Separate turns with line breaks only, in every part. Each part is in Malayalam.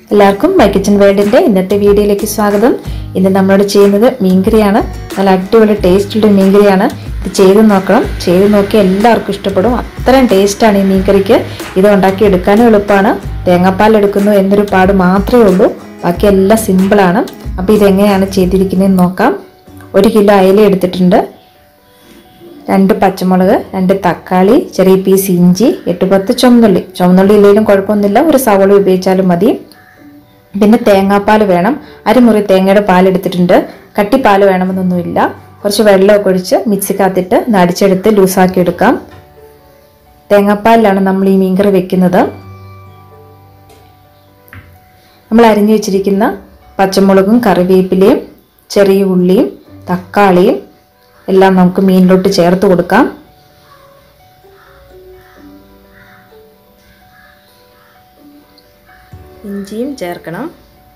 എല്ലാവർക്കും മൈ കിച്ചൻ വേൾഡിന്റെ ഇന്നത്തെ വീഡിയോയിലേക്ക് സ്വാഗതം ഇന്ന് നമ്മളോട് ചെയ്യുന്നത് മീൻകറിയാണ് നല്ല അടിപൊളി ടേസ്റ്റുള്ള മീൻകറിയാണ് ഇത് ചെയ്ത് നോക്കണം ചെയ്ത് നോക്കി എല്ലാവർക്കും ഇഷ്ടപ്പെടും അത്രയും ടേസ്റ്റാണ് ഈ മീൻകറിക്ക് ഇത് ഉണ്ടാക്കി എടുക്കാനും എളുപ്പമാണ് തേങ്ങാപ്പാൽ എടുക്കുന്നു എന്നൊരു പാട് മാത്രമേ ഉള്ളൂ ബാക്കി എല്ലാം സിമ്പിളാണ് അപ്പോൾ ഇതെങ്ങനെയാണ് ചെയ്തിരിക്കുന്നതെന്ന് നോക്കാം ഒരു കിലോ അയല എടുത്തിട്ടുണ്ട് രണ്ട് പച്ചമുളക് രണ്ട് തക്കാളി ചെറിയ പീസ് ഇഞ്ചി എട്ട് പത്ത് ചുമന്നുള്ളി ചുമന്നുള്ളി ഇല്ലെങ്കിലും കുഴപ്പമൊന്നുമില്ല ഒരു സവോള ഉപയോഗിച്ചാലും മതി പിന്നെ തേങ്ങാപ്പാൽ വേണം അരമുറി തേങ്ങയുടെ പാലെടുത്തിട്ടുണ്ട് കട്ടിപ്പാൽ വേണമെന്നൊന്നുമില്ല കുറച്ച് വെള്ളമൊക്കെ ഒഴിച്ച് മിക്സിക്കകത്തിട്ട് നടിച്ചെടുത്ത് ലൂസാക്കി എടുക്കാം തേങ്ങാപ്പാലിലാണ് നമ്മൾ ഈ മീൻകറി വെക്കുന്നത് നമ്മൾ അരിഞ്ഞു വെച്ചിരിക്കുന്ന പച്ചമുളകും കറിവേപ്പിലയും ചെറിയ ഉള്ളിയും തക്കാളിയും എല്ലാം നമുക്ക് മീനിലോട്ട് ചേർത്ത് കൊടുക്കാം ഇഞ്ചിയും ചേർക്കണം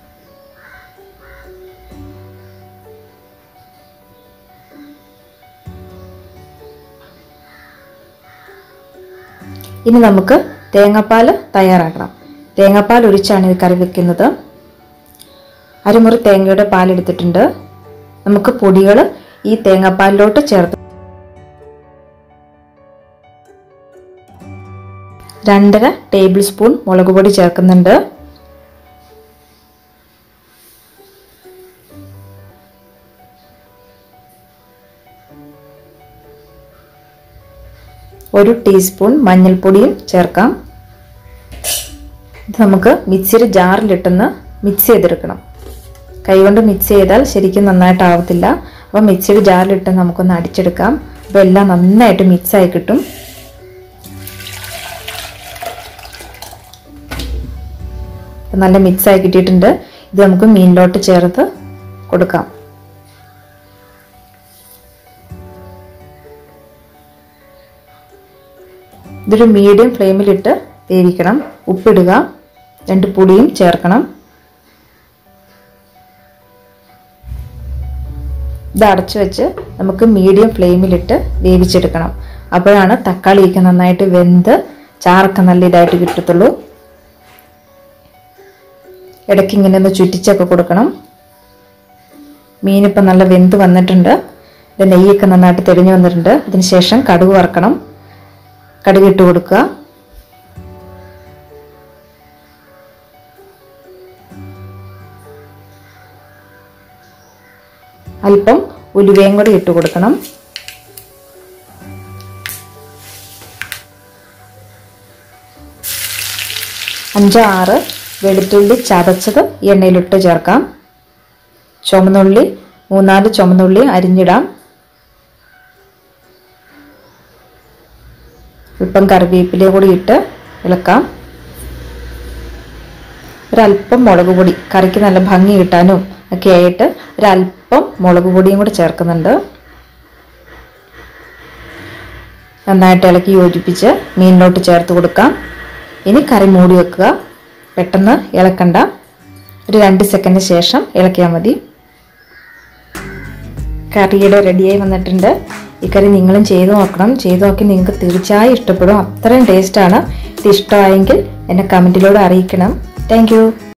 ഇനി നമുക്ക് തേങ്ങാപ്പാൽ തയ്യാറാക്കണം തേങ്ങാപ്പാൽ ഒഴിച്ചാണ് ഇത് കറി വെക്കുന്നത് അരമുറി തേങ്ങയുടെ പാലെടുത്തിട്ടുണ്ട് നമുക്ക് പൊടികൾ ഈ തേങ്ങാപ്പാലിലോട്ട് ചേർത്ത് രണ്ടര ടേബിൾ സ്പൂൺ മുളക് പൊടി ചേർക്കുന്നുണ്ട് ഒരു ടീസ്പൂൺ മഞ്ഞൾപ്പൊടിയും ചേർക്കാം ഇത് നമുക്ക് മിക്സിയുടെ ജാറിലിട്ടൊന്ന് മിക്സ് ചെയ്തെടുക്കണം കൈകൊണ്ട് മിക്സ് ചെയ്താൽ ശരിക്കും നന്നായിട്ടാവത്തില്ല അപ്പോൾ മിക്സിയുടെ ജാറിലിട്ട് നമുക്കൊന്ന് അടിച്ചെടുക്കാം അപ്പോൾ എല്ലാം നന്നായിട്ട് മിക്സായി കിട്ടും നല്ല മിക്സായി കിട്ടിയിട്ടുണ്ട് ഇത് നമുക്ക് മീനിലോട്ട് ചേർത്ത് കൊടുക്കാം ഇതൊരു മീഡിയം ഫ്ലെയിമിലിട്ട് വേവിക്കണം ഉപ്പിടുക രണ്ട് പൊടിയും ചേർക്കണം ഇത് അടച്ചു വെച്ച് നമുക്ക് മീഡിയം ഫ്ലെയിമിലിട്ട് വേവിച്ചെടുക്കണം അപ്പോഴാണ് തക്കാളിയൊക്കെ നന്നായിട്ട് വെന്ത് ചാറൊക്കെ നല്ല ഇതായിട്ട് കിട്ടത്തുള്ളൂ ഇടയ്ക്ക് ഇങ്ങനെ ഒന്ന് ചുറ്റിച്ചൊക്കെ കൊടുക്കണം മീനിപ്പം നല്ല വെന്ത് വന്നിട്ടുണ്ട് ഇത് നെയ്യൊക്കെ നന്നായിട്ട് തെളിഞ്ഞു വന്നിട്ടുണ്ട് അതിന് ശേഷം കടുക് വറക്കണം കടുക് ഇട്ട് കൊടുക്കുക അല്പം ഉലുവയും കൂടി ഇട്ട് കൊടുക്കണം അഞ്ചോ ആറ് വെളുത്തുള്ളി ചതച്ചത് എണ്ണയിലിട്ട് ചേർക്കാം ചുമന്നുള്ളി മൂന്നാല് ചുമന്നുള്ളി അരിഞ്ഞിടാം അല്പം കറിവേപ്പില കൂടി ഇട്ട് ഇളക്കാം ഒരല്പം മുളക് പൊടി കറിക്ക് നല്ല ഭംഗി കിട്ടാനും ഒക്കെ ആയിട്ട് ഒരല്പം മുളക് പൊടിയും കൂടി ചേർക്കുന്നുണ്ട് നന്നായിട്ട് ഇളക്കി യോജിപ്പിച്ച് മീനിലോട്ട് ചേർത്ത് കൊടുക്കാം ഇനി കറി മൂടി വെക്കുക പെട്ടെന്ന് ഇളക്കണ്ട ഒരു രണ്ട് സെക്കൻഡ് ശേഷം ഇളക്കിയാൽ മതി കറിയുടെ റെഡിയായി വന്നിട്ടുണ്ട് ഈ കറി നിങ്ങളും ചെയ്തു നോക്കണം ചെയ്തു നോക്കി നിങ്ങൾക്ക് തീർച്ചയായും ഇഷ്ടപ്പെടും അത്രയും ടേസ്റ്റാണ് ഇത് ഇഷ്ടമായെങ്കിൽ എന്നെ കമൻറ്റിലൂടെ അറിയിക്കണം താങ്ക്